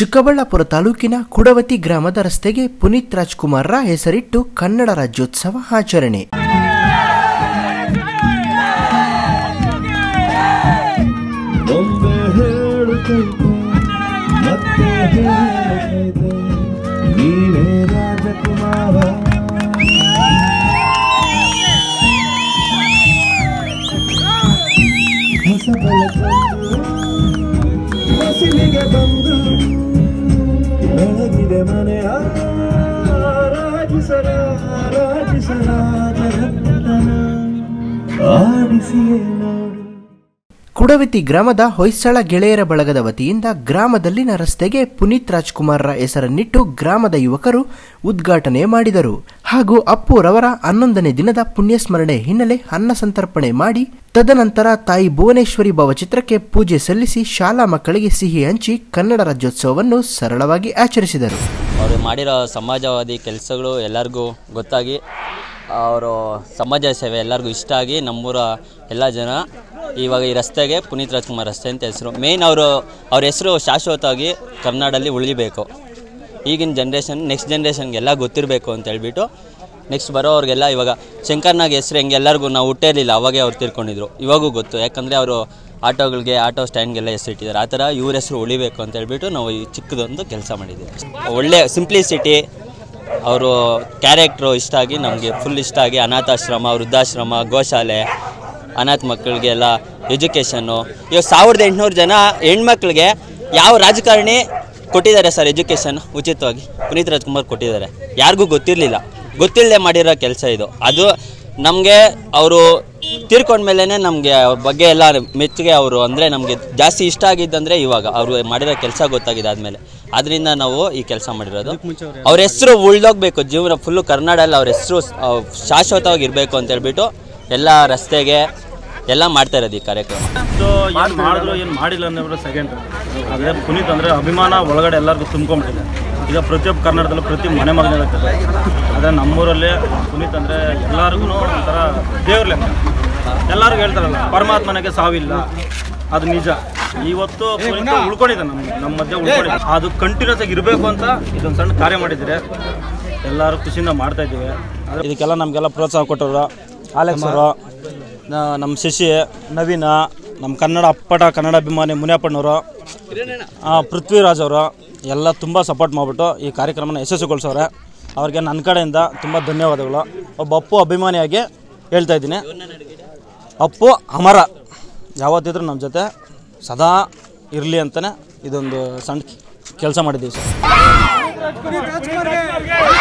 ಚಿಕ್ಕಬಳ್ಳಾಪುರ ತಾಲೂಕಿನ ಕುಡವತಿ ಗ್ರಾಮದ ರಸ್ತೆಗೆ ಪುನೀತ್ ರಾಜ್ಕುಮಾರ್ರ ಹೆಸರಿಟ್ಟು ಕನ್ನಡ ರಾಜ್ಯೋತ್ಸವ ಆಚರಣೆ ಒಮ್ಮೆ ಹೇಳುತ್ತೈತೆ ಮತ್ತೆ ಹೇಳುತ್ತೈತೆ ನೀನೇ ರಾಜಕುಮಾರ ಹೊಸ ಬೆಳಕನ್ನು ಹೊಸಿಲಿಗೆ ಬಂದು ಬೆಳಗಿದೆ ಮನೆಯ ರಾಜಿಸಲ ರಾಜಿಸಲ ಜಗತ್ತನ ಆಡಿಸಿಯೇ ನೋಡು ಕುಡವತಿ ಗ್ರಾಮದ ಹೊಯ್ಸಳ ಗೆಳೆಯರ ಬಳಗದ ವತಿಯಿಂದ ಗ್ರಾಮದಲ್ಲಿನ ರಸ್ತೆಗೆ ಪುನೀತ್ ರಾಜ್ಕುಮಾರ್ರ ಹೆಸರನ್ನಿಟ್ಟು ಗ್ರಾಮದ ಯುವಕರು ಉದ್ಘಾಟನೆ ಮಾಡಿದರು ಹಾಗೂ ಅಪ್ಪುರವರ ಹನ್ನೊಂದನೇ ದಿನದ ಪುಣ್ಯಸ್ಮರಣೆ ಹಿನ್ನೆಲೆ ಅನ್ನ ಸಂತರ್ಪಣೆ ಮಾಡಿ ತದನಂತರ ತಾಯಿ ಭುವನೇಶ್ವರಿ ಭಾವಚಿತ್ರಕ್ಕೆ ಪೂಜೆ ಸಲ್ಲಿಸಿ ಶಾಲಾ ಮಕ್ಕಳಿಗೆ ಸಿಹಿ ಹಂಚಿ ಕನ್ನಡ ರಾಜ್ಯೋತ್ಸವವನ್ನು ಸರಳವಾಗಿ ಆಚರಿಸಿದರು ಅವರು ಮಾಡಿರೋ ಸಮಾಜವಾದಿ ಕೆಲಸಗಳು ಎಲ್ಲರಿಗೂ ಗೊತ್ತಾಗಿ ಅವರು ಸಮಾಜ ಸೇವೆ ಎಲ್ಲರಿಗೂ ಇಷ್ಟ ಆಗಿ ನಮ್ಮೂರ ಎಲ್ಲ ಜನ ಇವಾಗ ಈ ರಸ್ತೆಗೆ ಪುನೀತ್ ರಾಜ್ಕುಮಾರ್ ರಸ್ತೆ ಅಂತ ಹೆಸರು ಮೇಯ್ನ್ ಅವರು ಅವ್ರ ಹೆಸರು ಶಾಶ್ವತವಾಗಿ ಕರ್ನಾಡಲ್ಲಿ ಉಳಿಬೇಕು ಈಗಿನ ಜನ್ರೇಷನ್ ನೆಕ್ಸ್ಟ್ ಜನ್ರೇಷನ್ಗೆ ಎಲ್ಲ ಗೊತ್ತಿರಬೇಕು ಅಂತ ಹೇಳ್ಬಿಟ್ಟು ನೆಕ್ಸ್ಟ್ ಬರೋವ್ರಿಗೆಲ್ಲ ಇವಾಗ ಶಂಕರ್ನಾಗ್ ಹೆಸರು ಹೆಂಗೆ ಎಲ್ಲರಿಗೂ ನಾವು ಹುಟ್ಟಿರಲಿಲ್ಲ ಅವಾಗೇ ಅವ್ರು ತೀರ್ಕೊಂಡಿದ್ರು ಇವಾಗೂ ಗೊತ್ತು ಯಾಕಂದರೆ ಅವರು ಆಟೋಗಳಿಗೆ ಆಟೋ ಸ್ಟ್ಯಾಂಡ್ಗೆಲ್ಲ ಹೆಸರಿಟ್ಟಿದ್ದಾರೆ ಆ ಥರ ಇವ್ರ ಹೆಸರು ಉಳಿಬೇಕು ಅಂತ ಹೇಳ್ಬಿಟ್ಟು ನಾವು ಈ ಚಿಕ್ಕದೊಂದು ಕೆಲಸ ಮಾಡಿದ್ದೀವಿ ಒಳ್ಳೆ ಸಿಂಪ್ಲಿಸಿಟಿ ಅವರು ಕ್ಯಾರೆಕ್ಟ್ರು ಇಷ್ಟ ಆಗಿ ನಮಗೆ ಫುಲ್ ಇಷ್ಟ ಆಗಿ ಅನಾಥಾಶ್ರಮ ವೃದ್ಧಾಶ್ರಮ ಗೋಶಾಲೆ ಅನಾಥ ಮಕ್ಕಳಿಗೆಲ್ಲ ಎಜುಕೇಷನ್ನು ಇವಾಗ ಸಾವಿರದ ಎಂಟುನೂರು ಜನ ಹೆಣ್ಮಕ್ಳಿಗೆ ಯಾವ ರಾಜಕಾರಣಿ ಕೊಟ್ಟಿದ್ದಾರೆ ಸರ್ ಎಜುಕೇಷನ್ ಉಚಿತವಾಗಿ ಪುನೀತ್ ರಾಜ್ಕುಮಾರ್ ಕೊಟ್ಟಿದ್ದಾರೆ ಯಾರಿಗೂ ಗೊತ್ತಿರಲಿಲ್ಲ ಗೊತ್ತಿಲ್ಲದೆ ಮಾಡಿರೋ ಕೆಲಸ ಇದು ಅದು ನಮಗೆ ಅವರು ತೀರ್ಕೊಂಡ್ಮೇಲೆ ನಮಗೆ ಅವ್ರ ಬಗ್ಗೆ ಎಲ್ಲ ಮೆಚ್ಚುಗೆ ಅವರು ಅಂದರೆ ನಮಗೆ ಜಾಸ್ತಿ ಇಷ್ಟ ಆಗಿದ್ದಂದರೆ ಇವಾಗ ಅವರು ಮಾಡಿರೋ ಕೆಲಸ ಗೊತ್ತಾಗಿದೆ ಆದಮೇಲೆ ಅದರಿಂದ ನಾವು ಈ ಕೆಲಸ ಮಾಡಿರೋದು ಅವ್ರ ಹೆಸರು ಉಳ್ದೋಗ್ಬೇಕು ಜೀವನ ಫುಲ್ಲು ಕರ್ನಾಡಲ್ಲಿ ಅವ್ರ ಹೆಸರು ಶಾಶ್ವತವಾಗಿ ಇರಬೇಕು ಅಂತ ಹೇಳ್ಬಿಟ್ಟು ಎಲ್ಲ ರಸ್ತೆಗೆ ಎಲ್ಲ ಮಾಡ್ತಾ ಇರೋದು ಈ ಕಾರ್ಯಕ್ರಮ ಸೊ ಏನು ಮಾಡಿದ್ರು ಏನು ಮಾಡಿಲ್ಲ ಅನ್ನೋದು ಸೆಕೆಂಡ್ ಅದೇ ಪುನೀತ್ ಅಂದರೆ ಅಭಿಮಾನ ಒಳಗಡೆ ಎಲ್ಲರಿಗೂ ತುಂಬ್ಕೊಂಬಿಟ್ಟಿದೆ ಈಗ ಪ್ರತಿಯೊಬ್ಬ ಕನ್ನಡದಲ್ಲೂ ಪ್ರತಿ ಮನೆ ಮಗನಾಗ್ತದೆ ಅದೇ ನಮ್ಮೂರಲ್ಲಿ ಪುನೀತ್ ಅಂದರೆ ಎಲ್ಲರಿಗೂ ಒಂಥರ ದೇವ್ರ ಲೆಕ್ಕ ಎಲ್ಲರಿಗೂ ಹೇಳ್ತಾರಲ್ಲ ಪರಮಾತ್ಮನಿಗೆ ಸಾವಿಲ್ಲ ಅದು ನಿಜ ಇವತ್ತು ಪುನೀತ್ ಉಳ್ಕೊಂಡಿದೆ ನಮ್ಮ ನಮ್ಮ ಮಧ್ಯೆ ಉಳ್ಕೊಂಡಿದೆ ಅದು ಕಂಟಿನ್ಯೂಸ್ ಆಗಿ ಇರಬೇಕು ಅಂತ ಇದೊಂದು ಸಣ್ಣ ಕಾರ್ಯ ಮಾಡಿದ್ದೀರಿ ಎಲ್ಲರೂ ಖುಷಿಯಿಂದ ಮಾಡ್ತಾ ಇದ್ದೀವಿ ಇದಕ್ಕೆಲ್ಲ ನಮಗೆಲ್ಲ ಪ್ರೋತ್ಸಾಹ ಕೊಟ್ಟರು ಆಲೆಕ್ಸ್ ಅವರು ನ- ನಮ್ಮ ಶಶಿ ನವೀನ ನಮ್ಮ ಕನ್ನಡ ಅಪ್ಪಟ ಕನ್ನಡ ಅಭಿಮಾನಿ ಮುನಿಯಪ್ಪನವರು ಆ, ಪೃಥ್ವಿರಾಜ್ ಅವರು ಎಲ್ಲ ತುಂಬ ಸಪೋರ್ಟ್ ಮಾಡಿಬಿಟ್ಟು ಈ ಕಾರ್ಯಕ್ರಮನ ಯಶಸ್ವಿಗೊಳಿಸೋರೆ ಅವ್ರಿಗೆ ನನ್ನ ಕಡೆಯಿಂದ ತುಂಬ ಧನ್ಯವಾದಗಳು ಒಬ್ಬ ಅಪ್ಪು ಅಭಿಮಾನಿಯಾಗಿ ಹೇಳ್ತಾ ಇದ್ದೀನಿ ಅಪ್ಪು ಅಮರ ಯಾವತ್ತಿದ್ರೂ ನಮ್ಮ ಜೊತೆ ಸದಾ ಇರಲಿ ಅಂತಲೇ ಇದೊಂದು ಸಣ್ಣ ಕೆಲಸ ಮಾಡಿದ್ದೀವಿ ಸರ್